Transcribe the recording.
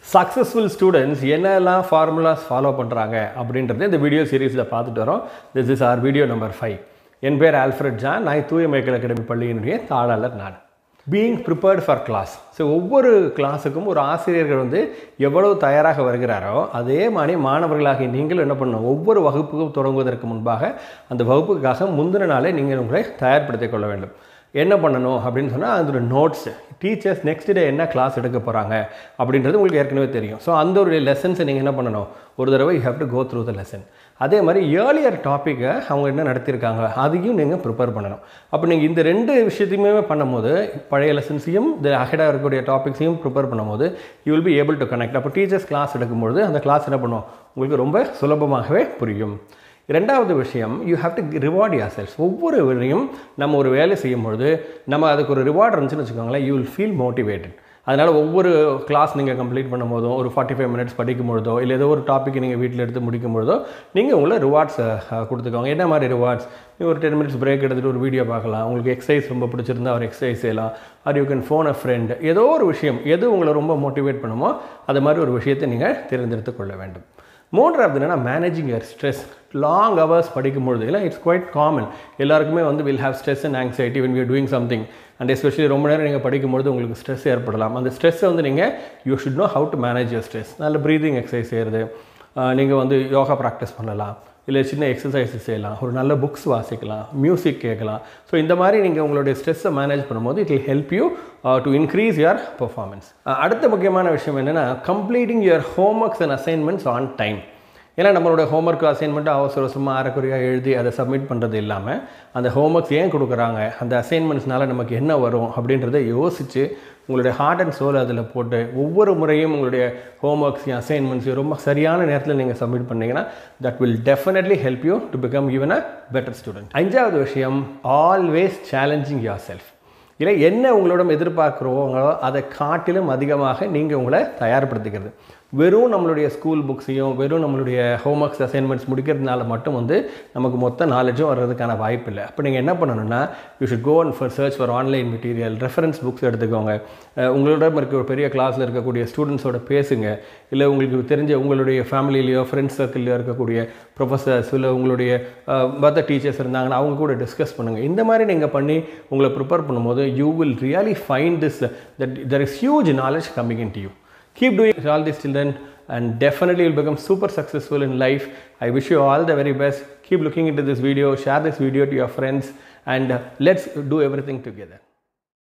successful students என்னெல்லாம் formulas follow பண்ணுறாங்க அப்படின்றது இந்த வீடியோ சீரீஸில் பார்த்துட்டு வரோம் this is our video number five என் பேர் ஆல்ஃப்ரட் ஜான் நான் தூய மேக்கல் அகாடமி பள்ளியினுடைய தாளாளர் நான் being prepared for class so ஒவ்வொரு கிளாஸுக்கும் ஒரு ஆசிரியர்கள் வந்து எவ்வளவு தயாராக வருகிறாரோ அதே மாதிரி மாணவர்களாகிய நீங்கள் என்ன பண்ணணும் ஒவ்வொரு வகுப்புக்கும் தொடங்குவதற்கு முன்பாக அந்த வகுப்புக்காக முந்தின நாளே நீங்கள் உங்களை தயார்படுத்திக் கொள்ள வேண்டும் என்ன பண்ணணும் அப்படின்னு சொன்னால் அதோட நோட்ஸ் டீச்சர்ஸ் நெக்ஸ்ட் டே என்ன கிளாஸ் எடுக்க போகிறாங்க அப்படின்றது உங்களுக்கு ஏற்கனவே தெரியும் ஸோ அந்த ஒரு லெசன்ஸை நீங்கள் என்ன பண்ணணும் ஒரு தடவை you have to go through the lesson அதே மாதிரி ஏர்லியர் டாப்பிக்கை அவங்க என்ன நடத்தியிருக்காங்க அதையும் நீங்கள் ப்ரிப்பேர் பண்ணணும் அப்போ நீங்கள் இந்த ரெண்டு விஷயத்தையுமே பண்ணும்போது பழைய லெசன்ஸையும் இந்த அஹெடாக இருக்கக்கூடிய டாபிக்ஸையும் ப்ரிப்பேர் பண்ணும்போது you will be able to connect அப்போ டீச்சர்ஸ் கிளாஸ் எடுக்கும்பொழுது அந்த கிளாஸ் என்ன பண்ணும் உங்களுக்கு ரொம்ப சுலபமாகவே புரியும் ரெண்டாவது விஷயம் you have to reward yourselves ஒவ்வொரு வேலையும் நம்ம ஒரு வேலை செய்யும்பொழுது நம்ம அதுக்கு ஒரு ரிவார்ட் இருந்துச்சுன்னு வச்சுக்கோங்களேன் யூ வில் ஃபீல் மோட்டிவேட்டட் அதனால் ஒவ்வொரு கிளாஸ் நீங்கள் கம்ப்ளீட் பண்ணும் போதும் ஒரு ஃபார்ட்டி ஃபைவ் மினிட்ஸ் படிக்கும் பொழுதோ இல்லை ஏதோ ஒரு டாப்பிக் நீங்கள் வீட்டில் எடுத்து முடிக்கும் பொழுதோ நீங்கள் உங்களை ரிவார்ட்ஸ் கொடுத்துக்கோங்க என்ன மாதிரி ரிவார்ட்ஸ் நீங்கள் ஒரு டென் மினிட்ஸ் பிரேக் எடுத்துகிட்டு ஒரு வீடியோ பார்க்கலாம் உங்களுக்கு எக்ஸசைஸ் ரொம்ப பிடிச்சிருந்தா ஒரு எக்ஸசைஸ் செய்யலாம் or you can phone a friend ஏதோ ஒரு விஷயம் எது உங்களை ரொம்ப மோட்டிவேட் பண்ணுமோ அது மாதிரி ஒரு விஷயத்தை நீங்கள் தேர்ந்தெடுத்து கொள்ள வேண்டும் மூன்றாவது என்னென்னா managing your stress long hours படிக்கும்பொழுது இல்லை இட்ஸ் குவைட் காமன் எல்லாருக்குமே வந்து will have stress and anxiety when you doing something and especially ரொம்ப நேரம் நீங்கள் படிக்கும்பொழுது உங்களுக்கு ஸ்ட்ரெஸ் ஏற்படலாம் அந்த ஸ்ட்ரெஸ்ஸை வந்து நீங்கள் you should know how to manage your stress நல்ல ப்ரீதிங் எக்ஸசைஸ் செய்கிறது நீங்கள் வந்து யோகா ப்ராக்டிஸ் பண்ணலாம் இல்லை சின்ன எக்ஸசைஸஸ் செய்யலாம் ஒரு நல்ல புக்ஸ் வாசிக்கலாம் மியூசிக் கேட்கலாம் ஸோ இந்த மாதிரி நீங்கள் உங்களுடைய ஸ்ட்ரெஸ்ஸை மேனேஜ் பண்ணும்போது it will help you to increase your performance அடுத்த முக்கியமான விஷயம் என்னென்னா completing your home works and assignments on time ஏன்னா நம்மளோட ஹோம்ஒர்க் அசைன்மெண்ட்டு அவசர அவசரமாக அரைக்குறையாக எழுதி அதை சப்மிட் பண்ணுறது இல்லாமல் அந்த ஹோம்ஒர்க்ஸ் ஏன் கொடுக்குறாங்க அந்த அசைன்மெண்ட்ஸ்னால நமக்கு என்ன வரும் அப்படின்றத யோசித்து உங்களுடைய ஹார்ட் அண்ட் சோல் அதில் போட்டு ஒவ்வொரு முறையும் உங்களுடைய ஹோம்ஒர்க்ஸையும் அசைன்மெண்ட்ஸையும் ரொம்ப சரியான நேரத்தில் நீங்கள் சப்மிட் பண்ணிங்கன்னா that will definitely help you to become even a better student அஞ்சாவது விஷயம் ஆல்வேஸ் சேலஞ்சிங் யோர் செல்ஃப் இல்லை என்ன உங்களோட எதிர்பார்க்குறோங்களோ அதை காட்டிலும் அதிகமாக நீங்கள் உங்களை தயார்படுத்திக்கிறது வெறும் நம்மளுடைய ஸ்கூல் புக்ஸையும் வெறும் நம்மளுடைய ஹோம்ஒர்க்ஸ் அசைன்மெண்ட்ஸ் முடிக்கிறதுனால மட்டும் வந்து நமக்கு மொத்த நாலேஜும் வர்றதுக்கான வாய்ப்பு இல்லை அப்போ நீங்கள் என்ன பண்ணணும்னா you should go and for search for online material reference books எடுத்துக்கோங்க உங்களோட இருக்க ஒரு பெரிய கிளாஸில் இருக்கக்கூடிய ஸ்டூடெண்ட்ஸோட பேசுங்க இல்லை உங்களுக்கு தெரிஞ்ச உங்களுடைய ஃபேமிலிலேயோ ஃப்ரெண்ட்ஸ் சர்க்கிள்லையோ இருக்கக்கூடிய ப்ரொஃபஸர்ஸ் இல்லை உங்களுடைய மற்ற டீச்சர்ஸ் இருந்தாங்கன்னா அவங்க கூட டிஸ்கஸ் பண்ணுங்கள் இந்த மாதிரி நீங்கள் பண்ணி உங்களை ப்ரிப்பேர் பண்ணும்போது you will really find this that there is huge knowledge coming into you keep doing all this children and definitely you'll become super successful in life i wish you all the very best keep looking into this video share this video to your friends and uh, let's do everything together